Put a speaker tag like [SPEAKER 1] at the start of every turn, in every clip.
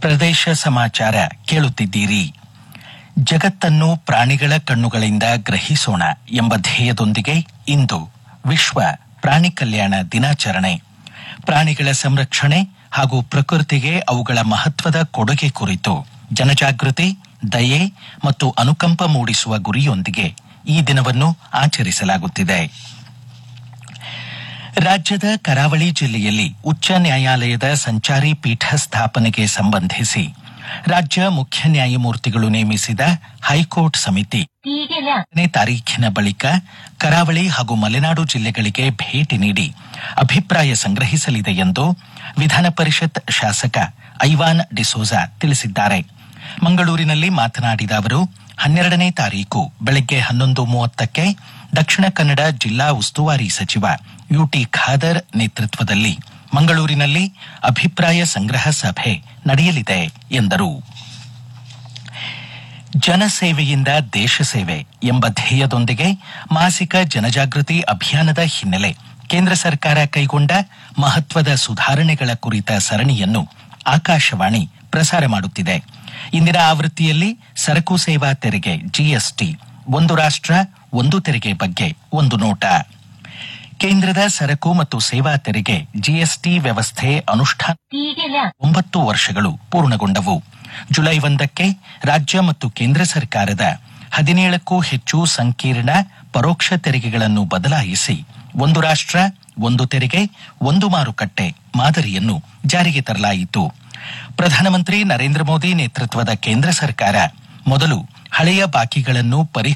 [SPEAKER 1] ಪ್ರದೇಶ ಸಮಾಚಾರ ಕೇಳುತ್ತಿದ್ದೀರಿ ಜಗತ್ತನ್ನು ಪ್ರಾಣಿಗಳ ಕಣ್ಣುಗಳಿಂದ ಗ್ರಹಿಸೋಣ ಎಂಬ ಧ್ಯೇಯದೊಂದಿಗೆ ಇಂದು ವಿಶ್ವ ಪ್ರಾಣಿ ಕಲ್ಯಾಣ ದಿನಾಚರಣೆ ಪ್ರಾಣಿಗಳ ಸಂರಕ್ಷಣೆ ಹಾಗೂ ಪ್ರಕೃತಿಗೆ ಅವುಗಳ ಮಹತ್ವದ ಕೊಡುಗೆ ಕುರಿತು ಜನಜಾಗೃತಿ ದಯೆ ಮತ್ತು ಅನುಕಂಪ ಮೂಡಿಸುವ ಗುರಿಯೊಂದಿಗೆ ಈ ದಿನವನ್ನು ಆಚರಿಸಲಾಗುತ್ತಿದೆ ರಾಜ್ಯದ ಕರಾವಳಿ ಜಿಲ್ಲೆಯಲ್ಲಿ ಉಚ್ಚ ನ್ಯಾಯಾಲಯದ ಸಂಚಾರಿ ಪೀಠ ಸ್ಥಾಪನೆಗೆ ಸಂಬಂಧಿಸಿ ರಾಜ್ಯ ಮುಖ್ಯ ನ್ಯಾಯಮೂರ್ತಿಗಳು ನೇಮಿಸಿದ ಹೈಕೋರ್ಟ್ ಸಮಿತಿ ನೇ ತಾರೀಖಿನ ಬಳಿಕ ಕರಾವಳಿ ಹಾಗೂ ಮಲೆನಾಡು ಜಿಲ್ಲೆಗಳಿಗೆ ಭೇಟಿ ನೀಡಿ ಅಭಿಪ್ರಾಯ ಸಂಗ್ರಹಿಸಲಿದೆ ಎಂದು ವಿಧಾನ ಪರಿಷತ್ ಶಾಸಕ ಐವಾನ್ ಡಿಸೋಜಾ ತಿಳಿಸಿದ್ದಾರೆ ಮಂಗಳೂರಿನಲ್ಲಿ ಮಾತನಾಡಿದ ಅವರು ಹನ್ನೆರಡನೇ ತಾರೀಕು ಬೆಳಗ್ಗೆ ಹನ್ನೊಂದು ಮೂವತ್ತಕ್ಕೆ ದಕ್ಷಿಣ ಕನ್ನಡ ಜಿಲ್ಲಾ ಉಸ್ತುವಾರಿ ಸಚಿವ ಯುಟಿ ಖಾದರ್ ನೇತೃತ್ವದಲ್ಲಿ ಮಂಗಳೂರಿನಲ್ಲಿ ಅಭಿಪ್ರಾಯ ಸಂಗ್ರಹ ಸಭೆ ನಡೆಯಲಿದೆ ಎಂದರು ಜನಸೇವೆಯಿಂದ ದೇಶ ಸೇವೆ ಎಂಬ ಧ್ಯೇಯದೊಂದಿಗೆ ಮಾಸಿಕ ಜನಜಾಗೃತಿ ಅಭಿಯಾನದ ಹಿನ್ನೆಲೆ ಕೇಂದ್ರ ಸರ್ಕಾರ ಕೈಗೊಂಡ ಮಹತ್ವದ ಸುಧಾರಣೆಗಳ ಕುರಿತ ಸರಣಿಯನ್ನು ಆಕಾಶವಾಣಿ ಪ್ರಸಾರ ಮಾಡುತ್ತಿದೆ ಇಂದಿನ ಆವೃತ್ತಿಯಲ್ಲಿ ಸರಕು ಸೇವಾ ತೆರಿಗೆ ಜಿಎಸ್ಟಿ ಒಂದು ರಾಷ್ಟ್ರ ಒಂದು ತೆರಿಗೆ ಬಗ್ಗೆ ಒಂದು ನೋಟ ಕೇಂದ್ರದ ಸರಕು ಮತ್ತು ಸೇವಾ ತೆರಿಗೆ ಜಿಎಸ್ಟಿ ವ್ಯವಸ್ಥೆ ಅನುಷ್ಠಾನ ಒಂಬತ್ತು ವರ್ಷಗಳು ಪೂರ್ಣಗೊಂಡವು ಜುಲೈ ಒಂದಕ್ಕೆ ರಾಜ್ಯ ಮತ್ತು ಕೇಂದ್ರ ಸರ್ಕಾರದ ಹದಿನೇಳಕ್ಕೂ ಹೆಚ್ಚು ಸಂಕೀರ್ಣ ಪರೋಕ್ಷ ತೆರಿಗೆಗಳನ್ನು ಬದಲಾಯಿಸಿ ಒಂದು ರಾಷ್ಟ್ರ ಒಂದು ತೆರಿಗೆ ಒಂದು ಮಾರುಕಟ್ಟೆ ಮಾದರಿಯನ್ನು ಜಾರಿಗೆ ತರಲಾಯಿತು ಪ್ರಧಾನಮಂತ್ರಿ ನರೇಂದ್ರ ಮೋದಿ ನೇತೃತ್ವದ ಕೇಂದ್ರ ಸರ್ಕಾರ ಮೊದಲು ಹಳೆಯ ಬಾಕಿಗಳನ್ನು ಪರಿ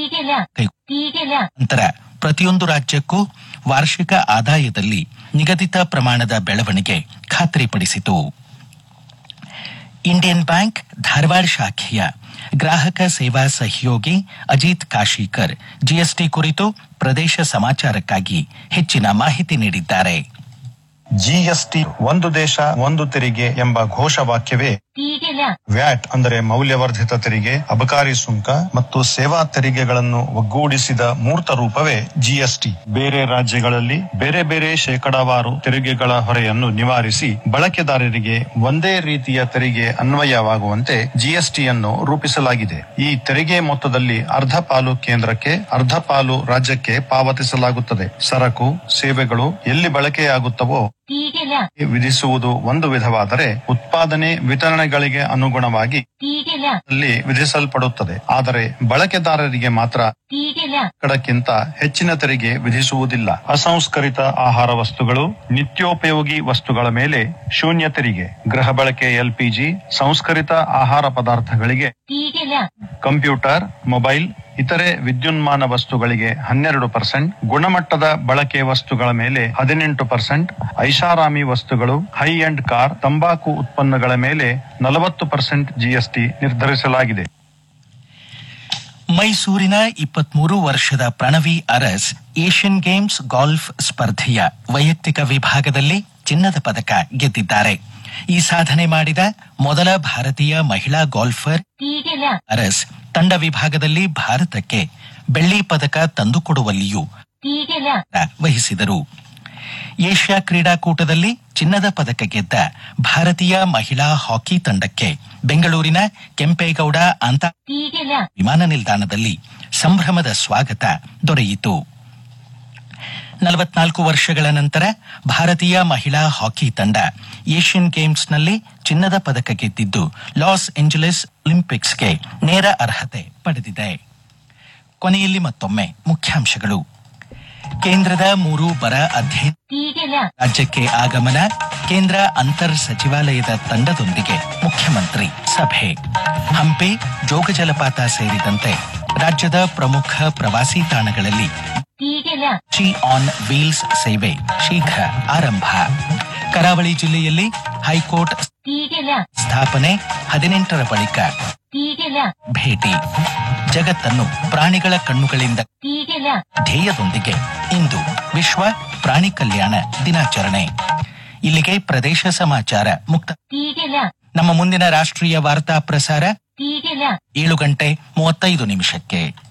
[SPEAKER 1] ನಂತರ ಪ್ರತಿಯೊಂದು ರಾಜ್ಯಕ್ಕೂ ವಾರ್ಷಿಕ ಆದಾಯದಲ್ಲಿ ನಿಗದಿತ ಪ್ರಮಾಣದ ಬೆಳವಣಿಗೆ ಖಾತ್ರಿಪಡಿಸಿತು ಇಂಡಿಯನ್ ಬ್ಯಾಂಕ್ ಧಾರವಾಡ ಶಾಖೆಯ ಗ್ರಾಹಕ ಸೇವಾ ಸಹಯೋಗಿ ಅಜಿತ್ ಕಾಶೀಕರ್ ಜಿಎಸ್ಟಿ ಕುರಿತು ಪ್ರದೇಶ ಸಮಾಚಾರಕ್ಕಾಗಿ ಹೆಚ್ಚಿನ ಮಾಹಿತಿ ನೀಡಿದ್ದಾರೆ
[SPEAKER 2] ಜಿಎಸ್ಟಿ ಒಂದು ದೇಶ ಒಂದು ತೆರಿಗೆ ಎಂಬ ಘೋಷವಾಕ್ಯವೇ ವ್ಯಾಟ್ ಅಂದರೆ ಮೌಲ್ಯವರ್ಧಿತ ತೆರಿಗೆ ಅಬಕಾರಿ ಸುಂಕ ಮತ್ತು ಸೇವಾ ತೆರಿಗೆಗಳನ್ನು ಒಗ್ಗೂಡಿಸಿದ ಮೂರ್ತ ರೂಪವೇ ಜಿಎಸ್ಟಿ ಬೇರೆ ರಾಜ್ಯಗಳಲ್ಲಿ ಬೇರೆ ಬೇರೆ ಶೇಕಡಾವಾರು ತೆರಿಗೆಗಳ ಹೊರೆಯನ್ನು ನಿವಾರಿಸಿ ಬಳಕೆದಾರರಿಗೆ ಒಂದೇ ರೀತಿಯ ತೆರಿಗೆ ಅನ್ವಯವಾಗುವಂತೆ ಜಿಎಸ್ಟಿಯನ್ನು ರೂಪಿಸಲಾಗಿದೆ ಈ ತೆರಿಗೆ ಮೊತ್ತದಲ್ಲಿ ಅರ್ಧ ಪಾಲು ಕೇಂದ್ರಕ್ಕೆ ಅರ್ಧ ಪಾಲು ರಾಜ್ಯಕ್ಕೆ ಪಾವತಿಸಲಾಗುತ್ತದೆ ಸರಕು ಸೇವೆಗಳು ಎಲ್ಲಿ ಬಳಕೆಯಾಗುತ್ತವೋ ವಿಧಿಸುವುದು ಒಂದು ವಿಧವಾದರೆ ಉತ್ಪಾದನೆ ವಿತರಣೆಗಳಿಗೆ ಅನುಗುಣವಾಗಿ ಅಲ್ಲಿ ವಿಧಿಸಲ್ಪಡುತ್ತದೆ ಆದರೆ ಬಳಕೆದಾರರಿಗೆ ಮಾತ್ರ ಕಡಕ್ಕಿಂತ ಹೆಚ್ಚಿನ ತೆರಿಗೆ ವಿಧಿಸುವುದಿಲ್ಲ ಅಸಂಸ್ಕರಿತ ಆಹಾರ ವಸ್ತುಗಳು ನಿತ್ಯೋಪಯೋಗಿ ವಸ್ತುಗಳ ಮೇಲೆ ಶೂನ್ಯ ತೆರಿಗೆ ಗೃಹ ಬಳಕೆ ಎಲ್ಪಿಜಿ ಸಂಸ್ಕರಿತ ಆಹಾರ ಪದಾರ್ಥಗಳಿಗೆ ಕಂಪ್ಯೂಟರ್ ಮೊಬೈಲ್ ಇತರೆ ವಿದ್ಯುನ್ಮಾನ ವಸ್ತುಗಳಿಗೆ ಹನ್ನೆರಡು ಪರ್ಸೆಂಟ್ ಗುಣಮಟ್ಟದ ಬಳಕೆ ವಸ್ತುಗಳ ಮೇಲೆ ಹದಿನೆಂಟು ಪರ್ಸೆಂಟ್ ಐಷಾರಾಮಿ ವಸ್ತುಗಳು ಹೈ ಎಂಡ್ ಕಾರ್ ತಂಬಾಕು ಉತ್ಪನ್ನಗಳ ಮೇಲೆ ನಲವತ್ತು ಪರ್ಸೆಂಟ್ ಜಿಎಸ್ಟಿ ನಿರ್ಧರಿಸಲಾಗಿದೆ
[SPEAKER 1] ಮೈಸೂರಿನ ಇಪ್ಪತ್ಮೂರು ವರ್ಷದ Pranavi Urs Asian games golf ಸ್ಪರ್ಧೆಯ ವೈಯಕ್ತಿಕ ವಿಭಾಗದಲ್ಲಿ ಚಿನ್ನದ ಪದಕ ಗೆದ್ದಿದ್ದಾರೆ ಈ ಸಾಧನೆ ಮಾಡಿದ ಮೊದಲ ಭಾರತೀಯ ಮಹಿಳಾ ಗಾಲ್ಫರ್ ಅರಸ್ ತಂಡ ವಿಭಾಗದಲ್ಲಿ ಭಾರತಕ್ಕೆ ಬೆಳ್ಳಿ ಪದಕ ತಂದುಕೊಡುವಲ್ಲಿಯೂ ವಹಿಸಿದರು ಏಷ್ಯಾ ಕ್ರೀಡಾಕೂಟದಲ್ಲಿ ಚಿನ್ನದ ಪದಕ ಗೆದ್ದ ಭಾರತೀಯ ಮಹಿಳಾ ಹಾಕಿ ತಂಡಕ್ಕೆ ಬೆಂಗಳೂರಿನ ಕೆಂಪೇಗೌಡ ಅಂತ ವಿಮಾನ ನಿಲ್ದಾಣದಲ್ಲಿ ಸಂಭ್ರಮದ ಸ್ವಾಗತ ದೊರೆಯಿತು ನಲವತ್ನಾಲ್ಕು ವರ್ಷಗಳ ನಂತರ ಭಾರತೀಯ ಮಹಿಳಾ ಹಾಕಿ ತಂಡ ಏಷ್ಯನ್ ಗೇಮ್ಸ್ನಲ್ಲಿ ಚಿನ್ನದ ಪದಕ ಗೆದ್ದಿದ್ದು ಲಾಸ್ ಏಂಜಲೀಸ್ ಒಲಿಂಪಿಕ್ಸ್ಗೆ ನೇರ ಅರ್ಹತೆ ಪಡೆದಿದೆ ಕೊನೆಯಲ್ಲಿ ಮತ್ತೊಮ್ಮೆ ಮುಖ್ಯಾಂಶಗಳು ಕೇಂದ್ರದ ಮೂರು ಬರ ಅಧ್ಯಯನ ರಾಜ್ಯಕ್ಕೆ ಆಗಮನ ಕೇಂದ್ರ ಅಂತರ್ ಸಚಿವಾಲಯದ ತಂಡದೊಂದಿಗೆ ಮುಖ್ಯಮಂತ್ರಿ ಸಭೆ ಹಂಪಿ ಜೋಗ ಜಲಪಾತ ಸೇರಿದಂತೆ ರಾಜ್ಯದ ಪ್ರಮುಖ ಪ್ರವಾಸಿ ತಾಣಗಳಲ್ಲಿ ಜಿ ಆನ್ ವೀಲ್ಸ್ ಸೇವೆ ಶೀಘ್ರ ಆರಂಭ ಕರಾವಳಿ ಜಿಲ್ಲೆಯಲ್ಲಿ ಹೈಕೋರ್ಟ್ ಸ್ಥಾಪನೆ ಹದಿನೆಂಟರ ಬಳಿಕ ಭೇಟಿ ಜಗತ್ತನ್ನು ಪ್ರಾಣಿಗಳ ಕಣ್ಣುಗಳಿಂದ ಧ್ಯೇಯದೊಂದಿಗೆ ಇಂದು ವಿಶ್ವ ಪ್ರಾಣಿ ಕಲ್ಯಾಣ ದಿನಾಚರಣೆ ಇಲ್ಲಿಗೆ ಪ್ರದೇಶ ಸಮಾಚಾರ ಮುಕ್ತ ನಮ್ಮ ಮುಂದಿನ ರಾಷ್ಟ್ರೀಯ ವಾರ್ತಾ ಪ್ರಸಾರ ಏಳು ಗಂಟೆ ಮೂವತ್ತೈದು ನಿಮಿಷಕ್ಕೆ